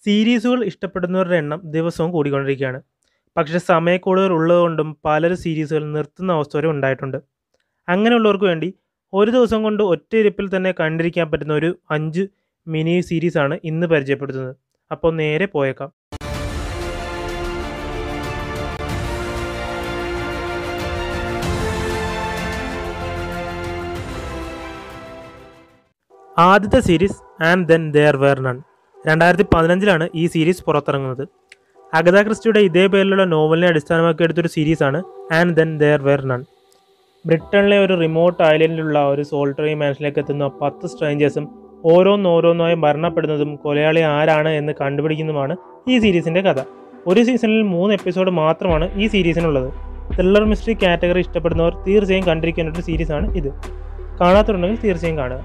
സീരീസുകൾ ഇഷ്ടപ്പെടുന്നവരുടെ എണ്ണം ദിവസവും കൂടിക്കൊണ്ടിരിക്കുകയാണ് പക്ഷേ സമയക്കൂടുതൽ ഉള്ളതുകൊണ്ടും പലരും സീരീസുകൾ നിർത്തുന്ന അവസ്ഥ വരെ ഉണ്ടായിട്ടുണ്ട് അങ്ങനെയുള്ളവർക്ക് വേണ്ടി ഒരു ദിവസം കൊണ്ട് ഒറ്റയിരുപ്പിൽ തന്നെ കണ്ടിരിക്കാൻ പറ്റുന്ന ഒരു അഞ്ച് മിനി സീരീസാണ് ഇന്ന് പരിചയപ്പെടുത്തുന്നത് അപ്പോൾ നേരെ പോയേക്കാം ആദ്യത്തെ series and then there were none രണ്ടായിരത്തി പതിനഞ്ചിലാണ് ഈ സീരീസ് പുറത്തിറങ്ങുന്നത് അഗത ക്രിസ്റ്റിയുടെ ഇതേ പേരിലുള്ള നോവലിനെ അടിസ്ഥാനമാക്കി എടുത്തൊരു സീരീസാണ് and then there were none ബ്രിട്ടനിലെ ഒരു റിമോട്ട് ഐലൻഡിലുള്ള ഒരു സോൾട്ടറി മാൻഷനിലേക്ക് എത്തുന്ന പത്ത് സ്ട്രേഞ്ചേഴ്സും ഓരോന്നോരോന്നായി മരണപ്പെടുന്നതും കൊലയാളി ആരാണ് എന്ന് കണ്ടുപിടിക്കുന്നതുമാണ് ഈ സീരീസിൻ്റെ കഥ ഒരു സീസണിൽ മൂന്ന് എപ്പിസോഡ് മാത്രമാണ് ഈ സീരീസിനുള്ളത് ത്രില്ലർ മിസ്റ്ററി കാറ്റഗറി ഇഷ്ടപ്പെടുന്നവർ തീർച്ചയായും കണ്ടിരിക്കേണ്ട ഒരു സീരീസാണ് ഇത് കാണാത്തുണ്ടെങ്കിൽ തീർച്ചയായും കാണുക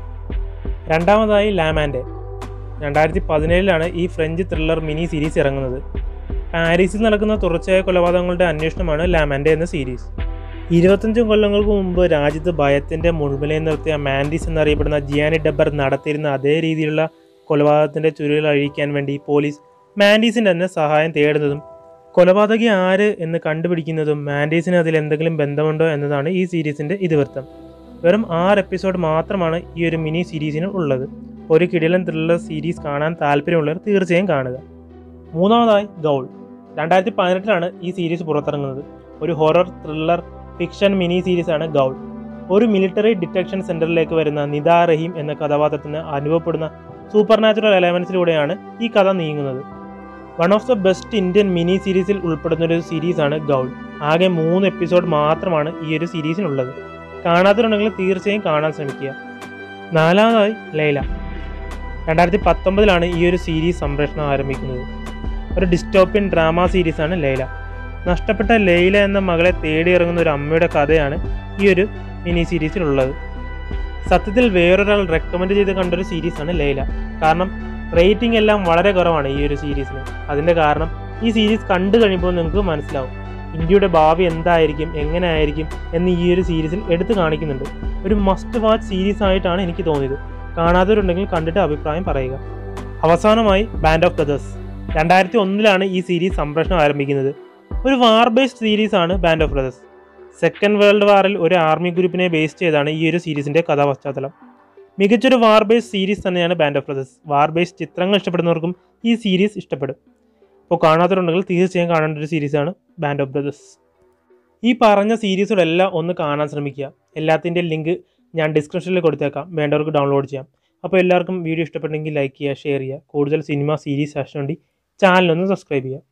രണ്ടാമതായി ലാമാൻഡെ രണ്ടായിരത്തി പതിനേഴിലാണ് ഈ ഫ്രഞ്ച് ത്രില്ലർ മിനി സീരീസ് ഇറങ്ങുന്നത് പാരീസിൽ നടക്കുന്ന തുടർച്ചയായ കൊലപാതകങ്ങളുടെ അന്വേഷണമാണ് ലാമാൻഡെ എന്ന സീരീസ് ഇരുപത്തഞ്ചും കൊല്ലങ്ങൾക്ക് മുമ്പ് രാജ്യത്ത് ഭയത്തിൻ്റെ മുൾമുലയിൽ നിർത്തിയ മാൻഡീസ് എന്നറിയപ്പെടുന്ന ജിയാനി ഡബ്ബർ നടത്തിയിരുന്ന അതേ രീതിയിലുള്ള കൊലപാതകത്തിൻ്റെ ചുരുൾ അഴിക്കാൻ വേണ്ടി പോലീസ് മാൻഡീസിൻ്റെ തന്നെ സഹായം തേടുന്നതും കൊലപാതകി ആര് എന്ന് കണ്ടുപിടിക്കുന്നതും മാൻഡീസിന് അതിൽ എന്തെങ്കിലും ബന്ധമുണ്ടോ എന്നതാണ് ഈ സീരീസിൻ്റെ ഇതിവൃത്തം വെറും ആറ് എപ്പിസോഡ് മാത്രമാണ് ഈ ഒരു മിനി സീരീസിന് ഉള്ളത് ഒരു കിടിലൻ ത്രില്ലർ സീരീസ് കാണാൻ താല്പര്യമുള്ളവർ തീർച്ചയായും കാണുക മൂന്നാമതായി ഗൗൾ രണ്ടായിരത്തി പതിനെട്ടിലാണ് ഈ സീരീസ് പുറത്തിറങ്ങുന്നത് ഒരു ഹൊറർ ത്രില്ലർ ഫിക്ഷൻ മിനി സീരീസാണ് ഗൗൾ ഒരു മിലിറ്ററി ഡിറ്റക്ഷൻ സെന്ററിലേക്ക് വരുന്ന നിദാ റഹീം എന്ന കഥാപാത്രത്തിന് അനുഭവപ്പെടുന്ന സൂപ്പർ നാച്ചുറൽ എലമെന്റ്സിലൂടെയാണ് ഈ കഥ നീങ്ങുന്നത് one of the best Indian mini സീരീസിൽ ഉൾപ്പെടുന്ന ഒരു സീരീസാണ് ഗൗൾ ആകെ മൂന്ന് എപ്പിസോഡ് മാത്രമാണ് ഈ ഒരു സീരീസിനുള്ളത് കാണാത്തവരുണ്ടെങ്കിൽ തീർച്ചയായും കാണാൻ ശ്രമിക്കുക നാലാമതായി ലൈല രണ്ടായിരത്തി പത്തൊമ്പതിലാണ് ഈ ഒരു സീരീസ് സംപ്രേഷണം ആരംഭിക്കുന്നത് ഒരു ഡിസ്റ്റോപ്യൻ ഡ്രാമ സീരീസാണ് ലൈല നഷ്ടപ്പെട്ട ലൈല എന്ന മകളെ തേടിയിറങ്ങുന്ന ഒരു അമ്മയുടെ കഥയാണ് ഈ ഒരു മിനി സീരീസിലുള്ളത് സത്യത്തിൽ വേറൊരാൾ റെക്കമെൻഡ് ചെയ്ത് കണ്ടൊരു സീരീസാണ് ലൈല കാരണം റേറ്റിംഗ് എല്ലാം വളരെ കുറവാണ് ഈ ഒരു സീരീസിന് അതിൻ്റെ കാരണം ഈ സീരീസ് കണ്ടു കഴിയുമ്പോൾ നിങ്ങൾക്ക് മനസ്സിലാവും ഇന്ത്യയുടെ ഭാവി എന്തായിരിക്കും എങ്ങനെ ആയിരിക്കും എന്ന് ഈ ഒരു സീരീസിൽ എടുത്തു കാണിക്കുന്നുണ്ട് ഒരു മസ്റ്റ് വാച്ച് സീരീസ് ആയിട്ടാണ് എനിക്ക് തോന്നിയത് കാണാത്തവരുണ്ടെങ്കിൽ കണ്ടിട്ട് അഭിപ്രായം പറയുക അവസാനമായി ബാൻഡ് ഓഫ് ബ്രദേഴ്സ് രണ്ടായിരത്തി ഒന്നിലാണ് ഈ സീരീസ് സംപ്രേഷണം ആരംഭിക്കുന്നത് ഒരു വാർ ബേസ്ഡ് സീരീസ് ആണ് Band of Brothers second world വാറിൽ ഒരു ആർമി ഗ്രൂപ്പിനെ ബേസ് ചെയ്താണ് ഈ ഒരു സീരീസിന്റെ കഥാപശ്ചാത്തലം മികച്ചൊരു വാർ ബേസ്ഡ് സീരീസ് തന്നെയാണ് Band of Brothers war based ചിത്രങ്ങൾ ഇഷ്ടപ്പെടുന്നവർക്കും ഈ സീരീസ് ഇഷ്ടപ്പെടും അപ്പോൾ കാണാത്തവരുണ്ടെങ്കിൽ തീർച്ചയായും കാണേണ്ട ഒരു സീരീസാണ് ബാൻഡ് ഓഫ് ബ്രദേഴ്സ് ഈ പറഞ്ഞ സീരീസുകളെല്ലാം ഒന്ന് കാണാൻ ശ്രമിക്കുക എല്ലാത്തിൻ്റെയും ലിങ്ക് ഞാൻ ഡിസ്ക്രിപ്ഷനിൽ കൊടുത്തേക്കാം വേണ്ടവർക്ക് ഡൗൺലോഡ് ചെയ്യാം അപ്പോൾ എല്ലാവർക്കും വീഡിയോ ഇഷ്ടപ്പെട്ടെങ്കിൽ ലൈക്ക് ചെയ്യുക ഷെയർ ചെയ്യുക കൂടുതൽ സിനിമ സീരീസ് ആവശ്യം വേണ്ടി ചാനലൊന്ന് സബ്സ്ക്രൈബ് ചെയ്യുക